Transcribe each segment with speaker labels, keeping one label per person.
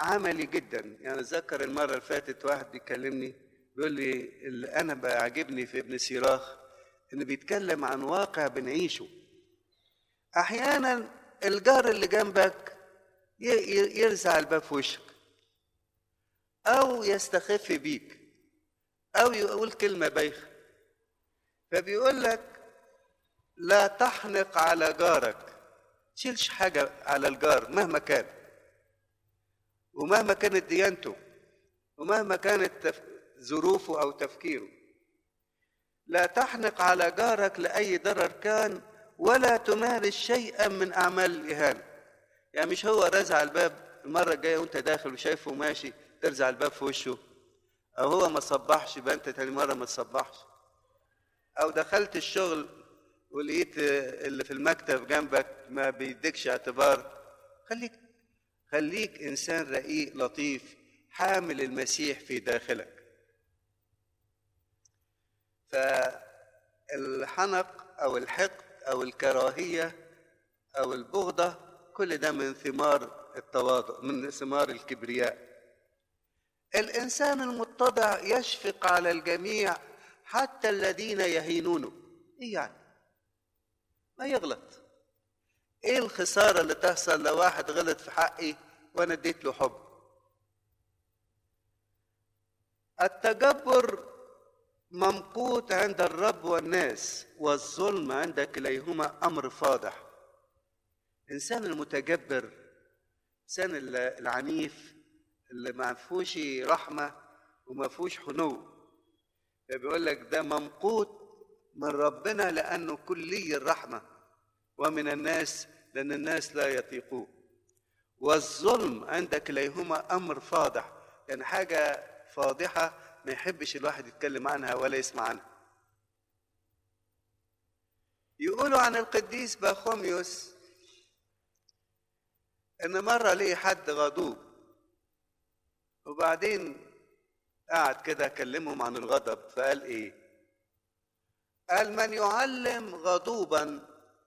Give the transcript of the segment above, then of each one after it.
Speaker 1: عملي جدا يعني اتذكر المره اللي فاتت واحد بيكلمني بيقول لي اللي انا بعجبني في ابن سيراخ انه بيتكلم عن واقع بنعيشه احيانا الجار اللي جنبك ي- ي- يرزع الباب في وشك او يستخف بيك او يقول كلمه بايخه فبيقول لك لا تحنق على جارك تشيلش حاجه على الجار مهما كان ومهما كانت ديانته ومهما كانت تف... ظروفه او تفكيره لا تحنق على جارك لاي ضرر كان ولا تمارس شيئا من اعمال الاهانه يعني مش هو رزع الباب المره الجايه وانت داخل وشايفه ماشي ترزع الباب في وشه او هو ما صبحش يبقى انت تاني مره ما تصبحش او دخلت الشغل ولقيت اللي في المكتب جنبك ما بيديكش اعتبار خليك خليك انسان رقيق لطيف حامل المسيح في داخلك فالحنق او الحقد او الكراهيه او البغضه كل ده من ثمار التواضع من ثمار الكبرياء الانسان المتضع يشفق على الجميع حتى الذين يهينونه ايه يعني ما يغلط ايه الخساره اللي تحصل لو واحد غلط في حقي وانا اديت له حب التجبر ممقوت عند الرب والناس والظلم عند كليهما امر فاضح الانسان المتجبر الانسان العنيف اللي ما فيهوش رحمه وما فيهوش حنو فبيقول لك ده ممقوت من ربنا لانه كلي الرحمه ومن الناس لان الناس لا يطيقوه والظلم عند كليهما امر فاضح يعني حاجه فاضحه ما يحبش الواحد يتكلم عنها ولا يسمع عنها يقولوا عن القديس باخوميوس ان مره ليه حد غضوب وبعدين قعد كده كلمهم عن الغضب فقال ايه قال من يعلم غضوبا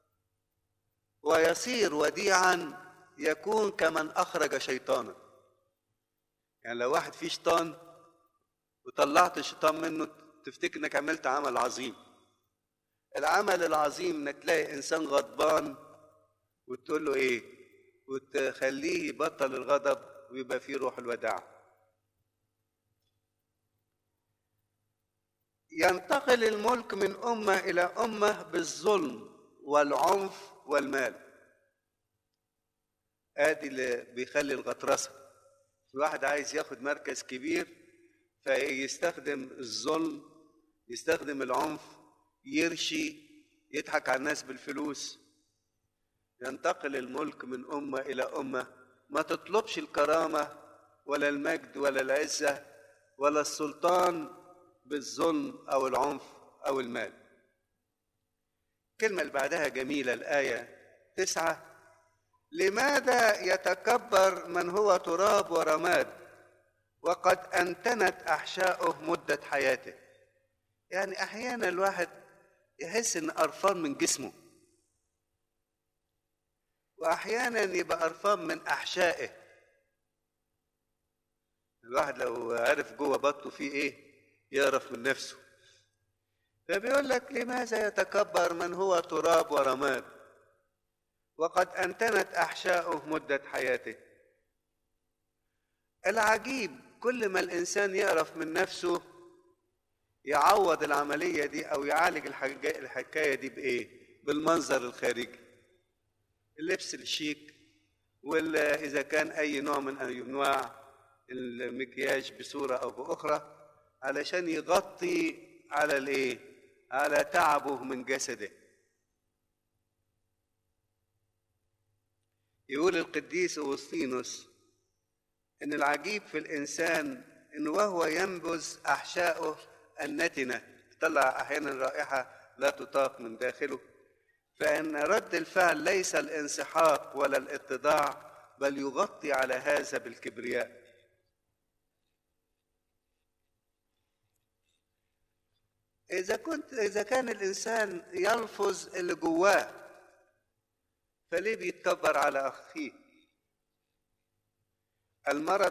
Speaker 1: ويصير وديعا يكون كمن اخرج شيطانا يعني لو واحد فيه شيطان وطلعت الشيطان منه تفتكر انك عملت عمل عظيم العمل العظيم انك تلاقي انسان غضبان وتقول له ايه وتخليه يبطل الغضب ويبقى فيه روح الوداع ينتقل الملك من امه الى امه بالظلم والعنف والمال ادي اللي بيخلي الغطرسه الواحد عايز ياخد مركز كبير فيستخدم الظلم يستخدم العنف يرشي يضحك على الناس بالفلوس ينتقل الملك من امه الى امه ما تطلبش الكرامه ولا المجد ولا العزه ولا السلطان بالظلم او العنف او المال الكلمه اللي بعدها جميله الايه تسعه لماذا يتكبر من هو تراب ورماد وقد انتنت احشاؤه مده حياته يعني احيانا الواحد يحس ان قرفان من جسمه واحيانا يبقى قرفان من احشائه الواحد لو عرف جوه بطنه فيه ايه يعرف من نفسه فبيقول لك لماذا يتكبر من هو تراب ورماد وقد انتنت احشاؤه مده حياته العجيب كل ما الانسان يعرف من نفسه يعوض العمليه دي او يعالج الحكايه دي بايه بالمنظر الخارجي اللبس الشيك ولا اذا كان اي نوع من انواع المكياج بصوره او باخرى علشان يغطي على الايه على تعبه من جسده يقول القديس أوسطينوس إن العجيب في الإنسان إنه وهو ينبذ أحشاؤه النتنة تطلع أحيانا رائحة لا تطاق من داخله فإن رد الفعل ليس الانسحاق ولا الاتضاع بل يغطي على هذا بالكبرياء إذا كنت إذا كان الإنسان يلفظ اللي جواه فليه بيتكبر على أخيه المرض